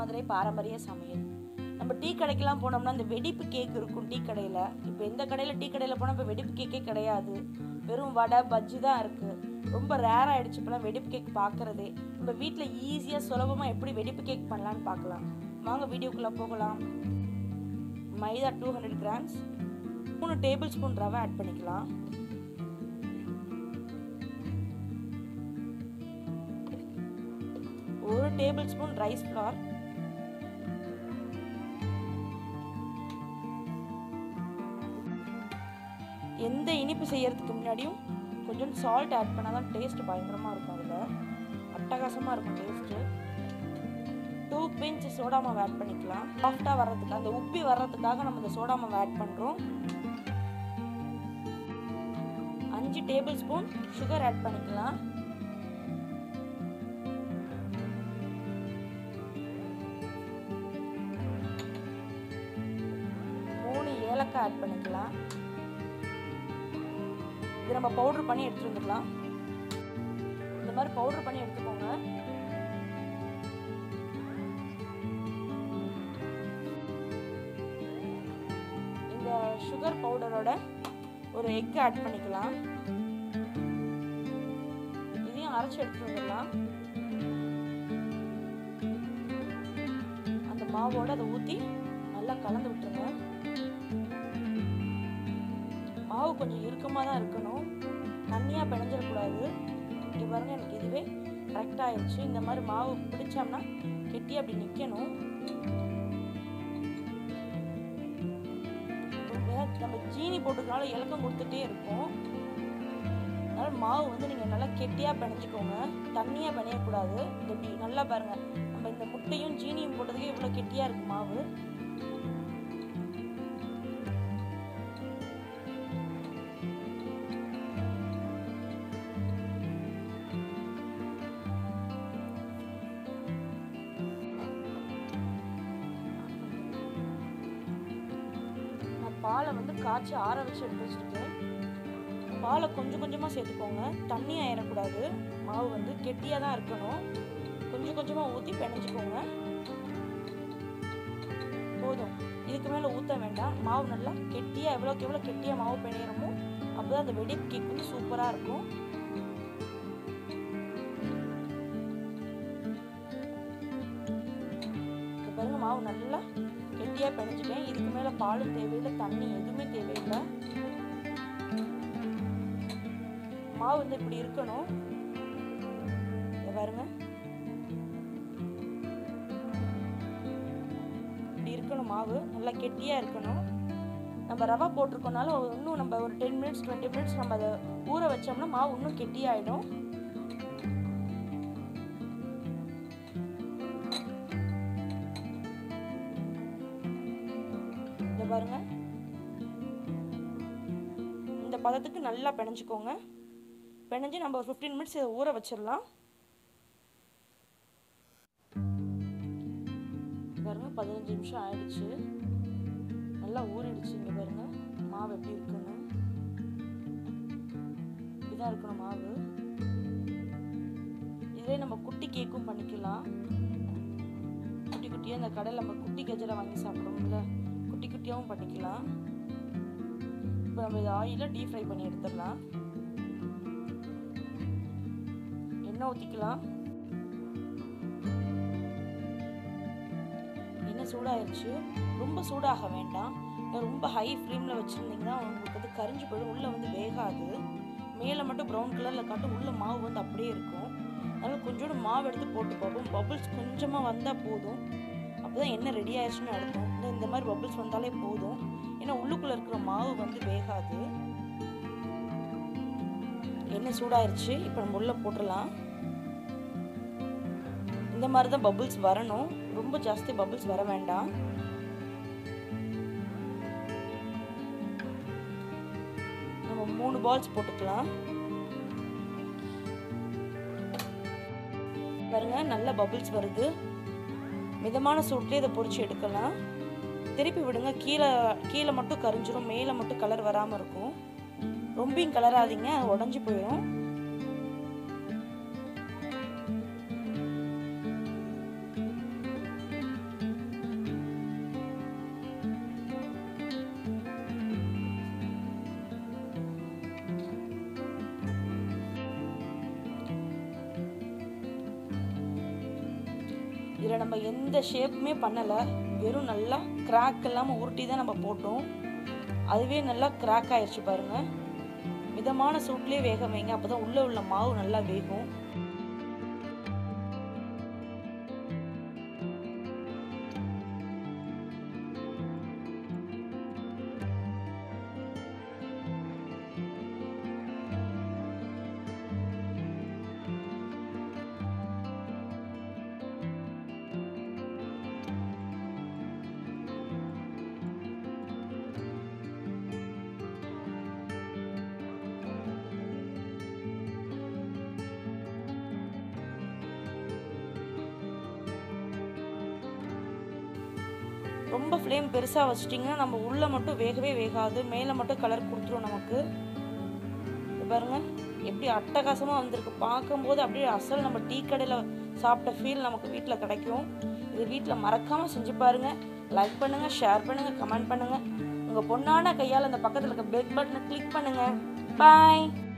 மதுரை பாரம்பரிய சமையல் நம்ம டீ கடைக்கெல்லாம் போனோம்னா இந்த வெடிப்பு கேக் இருக்கும் டீ கடையில் இப்போ எந்த கடையில் டீ கடையில் போனால் இப்போ வெடிப்பு கேக்கே கிடையாது வெறும் வடை பஜ்ஜி தான் இருக்குது ரொம்ப ரேர் ஆகிடுச்சு இப்போலாம் வெடிப்பு கேக் பார்க்குறதே நம்ம வீட்டில் ஈஸியாக சுலபமாக எப்படி வெடிப்பு கேக் பண்ணலான்னு பார்க்கலாம் வாங்க வீடியோக்குள்ளே போகலாம் மைதா டூ ஹண்ட்ரட் கிராம்ஸ் மூணு டேபிள் ஸ்பூன் ரவை ஆட் பண்ணிக்கலாம் ஒரு டேபிள் ஸ்பூன் ரைஸ் ஃப்ளார் எந்த இனிப்பு செய்யறதுக்கு முன்னாடியும் கொஞ்சம் சால்ட் ஆட் பண்ணால் தான் டேஸ்ட் பயங்கரமாக இருக்கும் அதில் அட்டகாசமாக இருக்கும் டேஸ்ட்டு டூ பிஞ்ச் சோடா மாவு ஆட் பண்ணிக்கலாம் சாஃப்டாக வர்றதுக்கு அந்த உப்பி வர்றதுக்காக நம்ம இந்த சோடா மாவு ஆட் பண்ணுறோம் அஞ்சு டேபிள் ஸ்பூன் சுகர் ஆட் பண்ணிக்கலாம் மூணு ஏலக்காய் ஆட் பண்ணிக்கலாம் இது நம்ம பவுடர் பண்ணி எடுத்துட்டு வந்துக்கலாம் இந்த மாதிரி பவுடர் பண்ணி எடுத்துக்கோங்க இந்த சுகர் பவுடரோட ஒரு எக் ஆட் பண்ணிக்கலாம் இதையும் அரைச்சி எடுத்துட்டு வந்துடலாம் அந்த மாவோட அதை ஊற்றி நல்லா கலந்து விட்டுருங்க மாவு கொஞ்சம் இறுக்கமாக தான் இருக்கணும் தண்ணியாக பிணைஞ்சிடக்கூடாது இங்கே பாருங்க எனக்கு இதுவே கரெக்டாக ஆயிடுச்சு இந்த மாதிரி மாவு பிடிச்சோம்னா கெட்டி அப்படி நிற்கணும் நம்ம ஜீனி போட்டுக்கனால இலக்கம் கொடுத்துட்டே இருக்கும் அதனால் மாவு வந்து நீங்கள் நல்லா கெட்டியாக பிணைஞ்சிக்கோங்க தண்ணியாக பிணையக்கூடாது இந்த இப்படி நல்லா பாருங்கள் நம்ம இந்த முட்டையும் ஜீனியும் போட்டதுக்கே இவ்வளோ கெட்டியாக இருக்குது மாவு பாலை வந்து காய்ச்சி ஆற வச்சு எடுத்து வச்சுருக்கேன் பாலை கொஞ்சம் கொஞ்சமாக சேர்த்துக்கோங்க தண்ணி ஆயிடக்கூடாது மாவு வந்து கெட்டியாக தான் இருக்கணும் கொஞ்சம் கொஞ்சமாக ஊற்றி பிணைஞ்சிக்கோங்க போதும் இதுக்கு மேலே ஊற்ற வேண்டாம் மாவு நல்லா கெட்டியாக எவ்வளோக்கு எவ்வளோ கெட்டியாக மாவு பிணையிறமோ அப்போ தான் அந்த வெடிப்பு கேக் வந்து சூப்பராக இருக்கும் பாருங்க மாவு நல்லா கெட்டியாக பிணைஞ்சிட்டேன் இதுக்கு மேலே பாலும் தேவையில்லை தண்ணி எதுவுமே தேவையில்லை மாவு வந்து இப்படி இருக்கணும் பாருங்க இப்படி இருக்கணும் மாவு நல்லா கெட்டியாக இருக்கணும் நம்ம ரவா போட்டிருக்கோனால இன்னும் நம்ம ஒரு டென் மினிட்ஸ் டுவெண்ட்டி மினிட்ஸ் நம்ம அதை ஊற வச்சோம்னா மாவு இன்னும் கெட்டியாயிடும் இதை பாருங்க இந்த பதத்துக்கு நல்லா பிணைஞ்சிக்கோங்க பிணைஞ்சு நம்ம ஒரு ஃபிஃப்டீன் மினிட்ஸ் இதை ஊற வச்சிடலாம் பாருங்க பதினஞ்சு நிமிஷம் ஆயிடுச்சு நல்லா ஊறிடுச்சு இங்கே பாருங்க மாவு எப்படி இருக்குன்னு இப்படிதான் இருக்கணும் மாவு இதே நம்ம குட்டி கேக்கும் பண்ணிக்கலாம் குட்டி குட்டியாக இந்த கடையில் நம்ம குட்டி கஜரை வாங்கி சாப்பிடுவோம்ல குட்டி குட்டியாகவும் பண்ணிக்கலாம் இப்போ நம்ம இதை ஆயிலில் டீப் ஃப்ரை பண்ணி எடுத்துடலாம் எண்ணெய் ஊற்றிக்கலாம் எண்ணெய் சூடாயிருச்சு ரொம்ப சூடாக வேண்டாம் ரொம்ப ஹை ஃப்ளேமில் வச்சுருந்தீங்கன்னா உங்களுக்கு வந்து கரிஞ்சு போயிடும் உள்ளே வந்து வேகாது மேலே மட்டும் ப்ரௌன் கலரில் காட்டும் உள்ளே மாவு வந்து அப்படியே இருக்கும் அதனால் கொஞ்சோண்டு மாவு எடுத்து போட்டு பார்ப்போம் பபுள்ஸ் கொஞ்சமாக வந்தால் போதும் அப்போ தான் எண்ணெய் ரெடி ஆயிடுச்சுன்னு அர்த்தம் இந்த இந்த மாதிரி பபுள்ஸ் வந்தாலே போதும் ஏன்னா உள்ளுக்குள்ளே இருக்கிற மாவு வந்து வேகாது எண்ணெய் சூடாயிருச்சு இப்போ நம்ம உள்ளே போட்டுடலாம் இந்த மாதிரி தான் பபுள்ஸ் வரணும் ரொம்ப ஜாஸ்தி பபுள்ஸ் வர வேண்டாம் நம்ம மூணு பால்ஸ் போட்டுக்கலாம் பாருங்க நல்ல பபுள்ஸ் வருது மிதமான சூட்லேயே இதை பொரிச்சு எடுக்கலாம் திருப்பி விடுங்க கீழே கீழே மட்டும் கரிஞ்சிரும் மேலே மட்டும் கலர் வராமல் இருக்கும் ரொம்பியும் கலராதீங்க உடஞ்சி போயிடும் நம்ம எந்த ஷேப்புமே பண்ணலை வெறும் நல்லா கிராக் இல்லாமல் உருட்டி தான் நம்ம போட்டோம் அதுவே நல்லா கிராக் ஆயிடுச்சு பாருங்க மிதமான சூட்லேயே வேக வைங்க அப்போ தான் உள்ளே உள்ள மாவு நல்லா வேகும் ரொம்ப ஃப்ளேம் பெருசாக வச்சிட்டிங்கன்னா நம்ம உள்ளே மட்டும் வேகவே வேகாது மேலே மட்டும் கலர் கொடுத்துரும் நமக்கு இது பாருங்க எப்படி அட்டகாசமாக வந்திருக்கு பார்க்கும்போது அப்படியே அசல் நம்ம டீ கடையில் சாப்பிட்ட ஃபீல் நமக்கு வீட்டில் கிடைக்கும் இது வீட்டில் மறக்காமல் செஞ்சு பாருங்கள் லைக் பண்ணுங்கள் ஷேர் பண்ணுங்கள் கமெண்ட் பண்ணுங்கள் உங்கள் பொண்ணான கையால் அந்த பக்கத்தில் இருக்க பெல் பட்டனை கிளிக் பண்ணுங்கள் பாய்